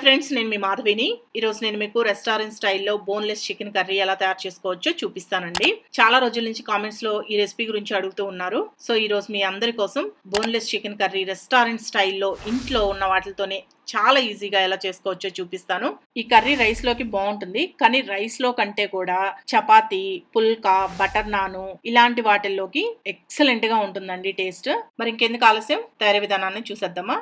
friends నేను మీ మాధవిని ఈరోజు నేను మీకు రెస్టారెంట్ స్టైల్లో బోన్లెస్ చికెన్ కర్రీ ఎలా తయారు చేసుకోవచ్చో చూపిస్తానండి చాలా రోజుల నుంచి కామెంట్స్ లో ఈ రెసిపీ గురించి అడుగుతూ ఉన్నారు సో ఈ రోజు మీ అందరి కోసం బోన్లెస్ చికెన్ కర్రీ రెస్టారెంట్ స్టైల్లో ఇంట్లో ఉన్న వాటితోనే చాలా ఈజీగా ఎలా చేసుకోవచ్చో చూపిస్తాను ఈ కర్రీ రైస్ లోకి బాగుంటుంది కానీ రైస్ లో కంటే కూడా చపాతి పుల్కా బటర్ నాను ఇలాంటి వాటిల్లోకి ఎక్సలెంట్ గా ఉంటుందండి టేస్ట్ మరి ఇంకెందుకు ఆలస్యం తయారీ విధానాన్ని చూసేద్దామా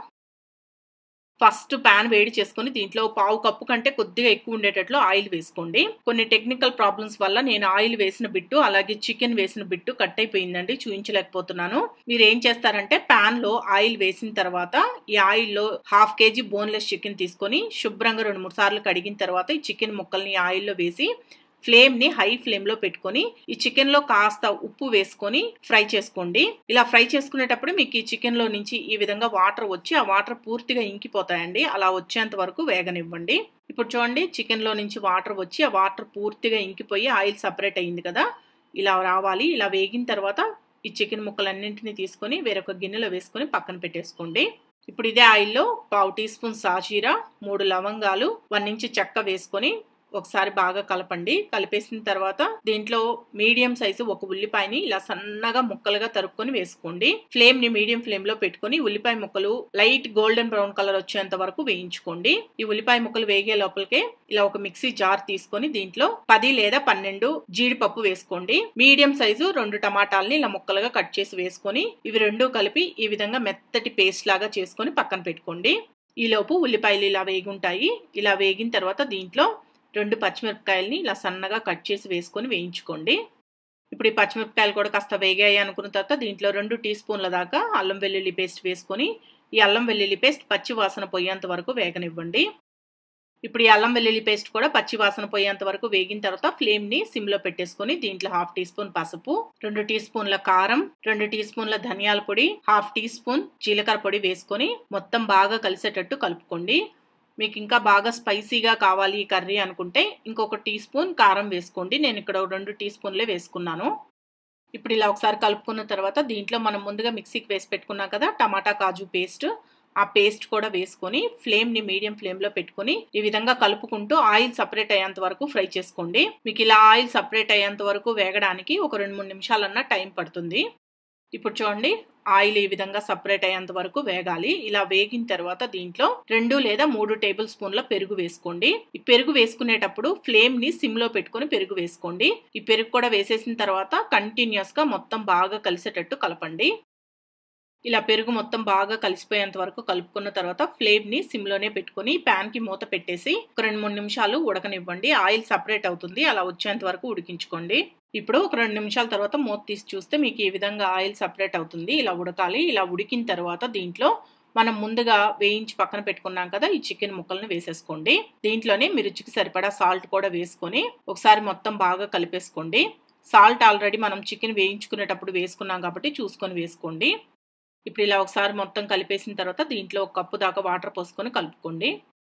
ఫస్ట్ ప్యాన్ వేడి చేసుకుని దీంట్లో పావు కప్పు కంటే కొద్దిగా ఎక్కువ ఉండేటట్లు ఆయిల్ వేసుకోండి కొన్ని టెక్నికల్ ప్రాబ్లమ్స్ వల్ల నేను ఆయిల్ వేసిన బిట్టు అలాగే చికెన్ వేసిన బిట్టు కట్ అయిపోయిందండి చూపించలేకపోతున్నాను మీరు ఏం చేస్తారంటే ప్యాన్ లో ఆయిల్ వేసిన తర్వాత ఈ ఆయిల్ లో హాఫ్ కేజీ బోన్లెస్ చికెన్ తీసుకొని శుభ్రంగా రెండు మూడు సార్లు కడిగిన తర్వాత ఈ చికెన్ ముక్కల్ని ఆయిల్లో వేసి ఫ్లేమ్ ని హై ఫ్లేమ్ లో పెట్టుకొని ఈ చికెన్ లో కాస్త ఉప్పు వేసుకొని ఫ్రై చేసుకోండి ఇలా ఫ్రై చేసుకునేటప్పుడు మీకు ఈ చికెన్ లో నుంచి ఈ విధంగా వాటర్ వచ్చి ఆ వాటర్ పూర్తిగా ఇంకిపోతాయండి అలా వచ్చేంత వరకు వేగనివ్వండి ఇప్పుడు చూడండి చికెన్ లో నుంచి వాటర్ వచ్చి ఆ వాటర్ పూర్తిగా ఇంకిపోయి ఆయిల్ సపరేట్ అయింది కదా ఇలా రావాలి ఇలా వేగిన తర్వాత ఈ చికెన్ ముక్కలన్నింటినీ తీసుకొని వేరొక గిన్నెలో వేసుకొని పక్కన పెట్టేసుకోండి ఇప్పుడు ఇదే ఆయిల్లో పావు టీ స్పూన్ సాజీరా మూడు లవంగాలు వన్ ఇంచ్ చెక్క వేసుకొని ఒకసారి బాగా కలపండి కలిపేసిన తర్వాత దీంట్లో మీడియం సైజు ఒక ఉల్లిపాయని ఇలా సన్నగా ముక్కలుగా తరుక్కొని వేసుకోండి ఫ్లేమ్ ని మీడియం ఫ్లేమ్ లో పెట్టుకొని ఉల్లిపాయ ముక్కలు లైట్ గోల్డెన్ బ్రౌన్ కలర్ వచ్చేంత వరకు వేయించుకోండి ఈ ఉల్లిపాయ ముక్కలు వేగే లోపలికే ఇలా ఒక మిక్సీ జార్ తీసుకొని దీంట్లో పది లేదా పన్నెండు జీడిపప్పు వేసుకోండి మీడియం సైజు రెండు టమాటాలని ఇలా ముక్కలుగా కట్ చేసి వేసుకొని ఇవి రెండు కలిపి ఈ విధంగా మెత్తటి పేస్ట్ లాగా చేసుకొని పక్కన పెట్టుకోండి ఈలోపు ఉల్లిపాయలు ఇలా వేగుంటాయి ఇలా వేగిన తర్వాత దీంట్లో రెండు పచ్చిమిరపకాయలని ఇలా సన్నగా కట్ చేసి వేసుకొని వేయించుకోండి ఇప్పుడు ఈ పచ్చిమిరపకాయలు కూడా కాస్త వేగాయి అనుకున్న తర్వాత దీంట్లో రెండు టీ స్పూన్ల దాకా అల్లం వెల్లుల్లి పేస్ట్ వేసుకొని ఈ అల్లం వెల్లుల్లి పేస్ట్ పచ్చి వాసన పోయేంత వరకు వేగనివ్వండి ఇప్పుడు ఈ అల్లం వెల్లుల్లి పేస్ట్ కూడా పచ్చి వాసన పోయేంత వరకు వేగిన తర్వాత ఫ్లేమ్ ని సిమ్ లో పెట్టేసుకొని దీంట్లో హాఫ్ టీ స్పూన్ పసుపు రెండు టీ స్పూన్ల కారం రెండు టీ స్పూన్ల ధనియాల పొడి హాఫ్ టీ స్పూన్ జీలకర్ర పొడి వేసుకొని మొత్తం బాగా కలిసేటట్టు కలుపుకోండి మీకు ఇంకా బాగా స్పైసీగా కావాలి ఈ కర్రీ అనుకుంటే ఇంకొక టీ స్పూన్ కారం వేసుకోండి నేను ఇక్కడ రెండు టీ స్పూన్లే వేసుకున్నాను ఇప్పుడు ఇలా ఒకసారి కలుపుకున్న తర్వాత దీంట్లో మనం ముందుగా మిక్సీకి వేసి పెట్టుకున్నాం కదా టమాటా కాజు పేస్ట్ ఆ పేస్ట్ కూడా వేసుకొని ఫ్లేమ్ ని మీడియం ఫ్లేమ్ లో పెట్టుకొని ఈ విధంగా కలుపుకుంటూ ఆయిల్ సపరేట్ అయ్యేంత వరకు ఫ్రై చేసుకోండి మీకు ఇలా ఆయిల్ సపరేట్ అయ్యేంత వరకు వేగడానికి ఒక రెండు మూడు నిమిషాలన్నా టైం పడుతుంది ఇప్పుడు చూడండి ఆయిల్ ఈ విధంగా సపరేట్ అయ్యేంత వరకు వేగాలి ఇలా వేగిన తర్వాత దీంట్లో రెండు లేదా మూడు టేబుల్ స్పూన్ల పెరుగు వేసుకోండి ఈ పెరుగు వేసుకునేటప్పుడు ఫ్లేమ్ ని సిమ్ లో పెట్టుకుని పెరుగు వేసుకోండి ఈ పెరుగు కూడా వేసేసిన తర్వాత కంటిన్యూస్ గా మొత్తం బాగా కలిసేటట్టు కలపండి ఇలా పెరుగు మొత్తం బాగా కలిసిపోయేంత వరకు కలుపుకున్న తర్వాత ఫ్లేమ్ ని సిమ్ లోనే పెట్టుకుని ప్యాన్ కి మూత పెట్టేసి ఒక రెండు మూడు నిమిషాలు ఉడకనివ్వండి ఆయిల్ సపరేట్ అవుతుంది అలా వచ్చేంత వరకు ఉడికించుకోండి ఇప్పుడు ఒక రెండు నిమిషాల తర్వాత మూత తీసి చూస్తే మీకు ఈ విధంగా ఆయిల్ సపరేట్ అవుతుంది ఇలా ఉడకాలి ఇలా ఉడికిన తర్వాత దీంట్లో మనం ముందుగా వేయించి పక్కన పెట్టుకున్నాం కదా ఈ చికెన్ ముక్కల్ని వేసేసుకోండి దీంట్లోనే మీ రుచికి సరిపడా సాల్ట్ కూడా వేసుకొని ఒకసారి మొత్తం బాగా కలిపేసుకోండి సాల్ట్ ఆల్రెడీ మనం చికెన్ వేయించుకునేటప్పుడు వేసుకున్నాం కాబట్టి చూసుకొని వేసుకోండి ఇప్పుడు ఇలా ఒకసారి మొత్తం కలిపేసిన తర్వాత దీంట్లో ఒక కప్పు దాకా వాటర్ పోసుకొని కలుపుకోండి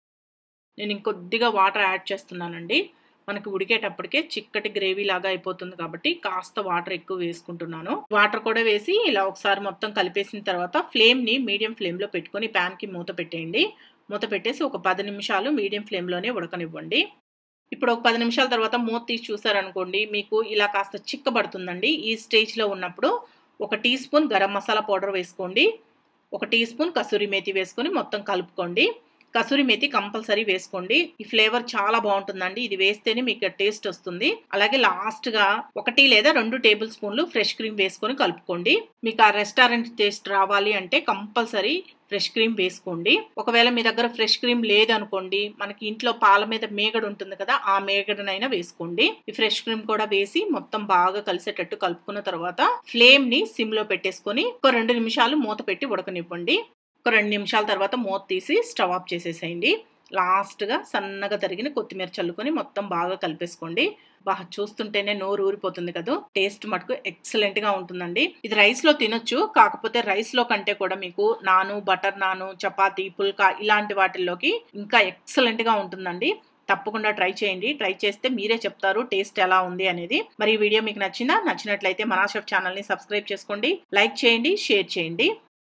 నేను ఇంకొద్దిగా వాటర్ యాడ్ చేస్తున్నానండి మనకి ఉడికేటప్పటికే చిక్కటి గ్రేవీ లాగా అయిపోతుంది కాబట్టి కాస్త వాటర్ ఎక్కువ వేసుకుంటున్నాను వాటర్ కూడా వేసి ఇలా ఒకసారి మొత్తం కలిపేసిన తర్వాత ఫ్లేమ్ ని మీడియం ఫ్లేమ్ లో పెట్టుకొని ప్యాన్ కి మూత పెట్టేయండి మూత పెట్టేసి ఒక పది నిమిషాలు మీడియం ఫ్లేమ్ లోనే ఉడకనివ్వండి ఇప్పుడు ఒక పది నిమిషాల తర్వాత మూత తీసి చూసారనుకోండి మీకు ఇలా కాస్త చిక్కబడుతుందండి ఈ స్టేజ్ లో ఉన్నప్పుడు ఒక teaspoon garam masala powder వేసుకోండి ఒక టీ స్పూన్ కసూరి మేతి వేసుకొని మొత్తం కలుపుకోండి కసూరి మేతి కంపల్సరీ వేసుకోండి ఈ ఫ్లేవర్ చాలా బాగుంటుందండి ఇది వేస్తేనే మీకు టేస్ట్ వస్తుంది అలాగే లాస్ట్ గా ఒకటి లేదా రెండు టేబుల్ స్పూన్లు ఫ్రెష్ క్రీమ్ వేసుకొని కలుపుకోండి మీకు ఆ రెస్టారెంట్ టేస్ట్ రావాలి అంటే కంపల్సరీ ఫ్రెష్ క్రీమ్ వేసుకోండి ఒకవేళ మీ దగ్గర ఫ్రెష్ క్రీమ్ లేదనుకోండి మనకి ఇంట్లో పాల మీద మేగడ ఉంటుంది కదా ఆ మేగడనైనా వేసుకోండి ఈ ఫ్రెష్ క్రీమ్ కూడా వేసి మొత్తం బాగా కలిసేటట్టు కలుపుకున్న తర్వాత ఫ్లేమ్ ని సిమ్ లో పెట్టేసుకొని ఒక రెండు నిమిషాలు మూత పెట్టి ఉడకనివ్వండి ఒక రెండు నిమిషాల తర్వాత మూత తీసి స్టవ్ ఆఫ్ చేసేసేయండి లాస్ట్గా సన్నగా తరిగిన కొత్తిమీర చల్లుకొని మొత్తం బాగా కలిపేసుకోండి బాగా చూస్తుంటేనే నోరు ఊరిపోతుంది కదా టేస్ట్ మటుకు ఎక్సలెంట్ గా ఉంటుందండి ఇది రైస్ లో తినొచ్చు కాకపోతే రైస్ లో కంటే కూడా మీకు నాను బటర్ నాను చపాతీ పుల్కా ఇలాంటి వాటిల్లోకి ఇంకా ఎక్సలెంట్ గా ఉంటుందండి తప్పకుండా ట్రై చేయండి ట్రై చేస్తే మీరే చెప్తారు టేస్ట్ ఎలా ఉంది అనేది మరి ఈ వీడియో మీకు నచ్చిందా నచ్చినట్లయితే మనా షెఫ్ ఛానల్ని సబ్స్క్రైబ్ చేసుకోండి లైక్ చేయండి షేర్ చేయండి